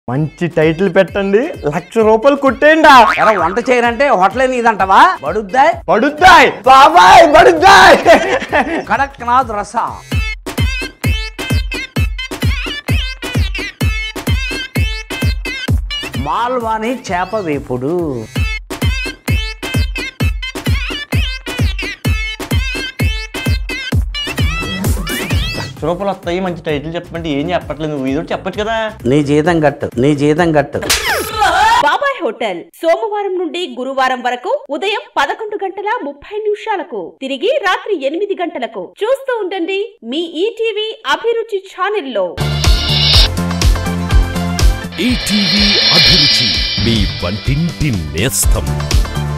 మంచి టైటిల్ పెట్టండి లక్ష రూపాయలు కొట్టేయండి ఎలా వంట చేయరంటే హోటలే నీదంటవా బడుద్దాయ్ పడుద్దాయ్ బాబాయ్ పడుద్దాయ్ కడక్నాథ్ రస మాల్వాని చేప వేపుడు లక్ష రూపాయలు వస్తాయి మంచి టైటిల్ చెప్పమంటే ఏం చెప్పట్లేదు నువ్వు ఇది చెప్పొచ్చు కదా నీ జీతం గట్టు నీ జీతం గట్టు బాబాయ్ హోటల్ సోమవారం నుండి గురువారం వరకు ఉదయం పదకొండు గంటల ముప్పై నిమిషాలకు తిరిగి రాత్రి ఎనిమిది గంటలకు చూస్తూ ఉండండి మీ ఈటీవీ అభిరుచి ఛానల్లో ఈటీవీ అభిరుచి మీ వంటింటి నేస్తం